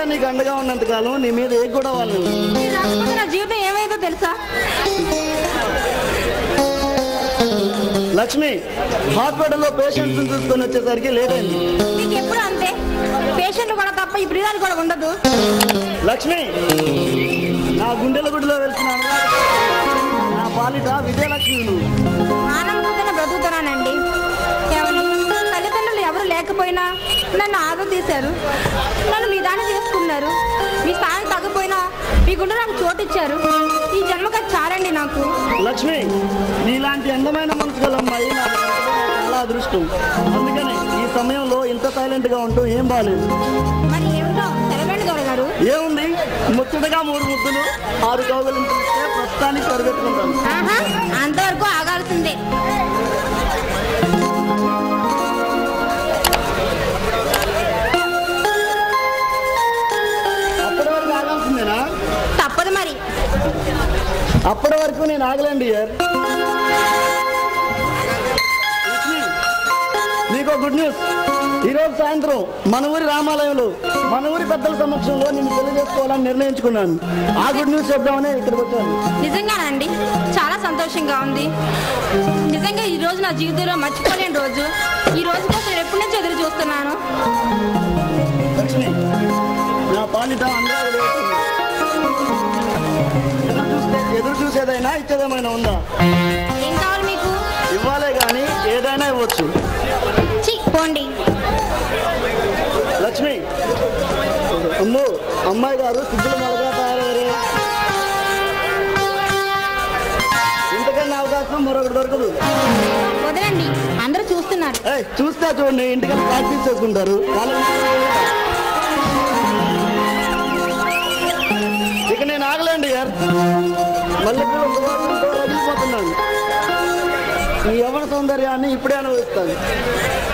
భర్తగా నీకు అండగా ఉన్నంత కాలం నీ మీద ఏ కూడా వాళ్ళు మీరు రాకపోతే నా జీవితం ఏమైందో తెలుసా లక్ష్మి హాస్పిటల్లో పేషెంట్స్ చూసుకొని వచ్చేసరికి లేట్ అయింది మీకు ఎప్పుడు అంతే పేషెంట్లు కూడా తప్ప ఈ ప్రియాలు కూడా ఉండదు లక్ష్మి నా గుండెల గుడిలో వెళ్తున్న అనురాధ, నా బాలిట విజయలక్ష్మి నువ్వు ఆనందంగానే బ్రతుకుతున్నానండి ఎవరు తల్లిదండ్రులు ఎవరు లేకపోయినా నన్ను ఆదర తీశారు నన్ను మీ దాన్ని చేసుకున్నారు మీ స్థానం తగ్గపోయినా మీ గుండె నాకు చోటు ఇచ్చారు ఈ జన్మకు అది చాలండి నాకు లక్ష్మి నీలాంటి అందమైన మనసు గల అమ్మాయి నాకు చాలా అదృష్టం అందుకని ఈ సమయంలో ఇంత సైలెంట్ గా ఉంటూ ఏం బాగాలేదు మరి ఏమిటో తెలవండి దొరగారు ఏముంది ముచ్చటగా మూడు ముద్దులు ఆరు కౌగలు ప్రస్తుతానికి సరిపెట్టుకుంటాను ఆహా అంతవరకు ఆగాల్సిందే అప్పటి వరకు ఆగాల్సిందేనా తప్పదు మరి అప్పటి వరకు నేను ఆగలేండి ఇయర్ నీకు గుడ్ న్యూస్ ఈరోజు సాయంత్రం మన ఊరి రామాలయంలో మన ఊరి పెద్దల సమక్షంలో నేను పెళ్లి చేసుకోవాలని నిర్ణయించుకున్నాను ఆ గుడ్ న్యూస్ చెప్దామని ఇక్కడికి వచ్చాను నిజంగానండి చాలా సంతోషంగా ఉంది నిజంగా ఈ రోజు నా జీవితంలో మర్చిపోలేని రోజు ఈ రోజు కోసం నేను ఎప్పటి నుంచి ఎదురు చూస్తున్నాను లక్ష్మి నా పాలిట అందరూ ఎదురు చూస్తే ఎదురు చూసేదైనా ఇచ్చేదేమైనా ఉందా ఏం కావాలి మీకు ఇవ్వాలే కానీ ఏదైనా ఇవ్వచ్చు చి పోండి లక్ష్మి అమ్ము అమ్మాయి గారు సిద్ధులు మొదలుగా తయారయ్యారు ఇంతకన్నా అవకాశం మరొకటి దొరకదు వదలండి అందరూ చూస్తున్నారు ఏయ్, చూస్తే చూడండి ఇంటికన్నా ప్రాక్టీస్ చేసుకుంటారు వాళ్ళని- ఇక నేను ఆగలేండి యార్ మళ్ళీ రగిలిపోతున్నాను ఈ యవన సౌందర్యాన్ని ఇప్పుడే అనుభవిస్తాను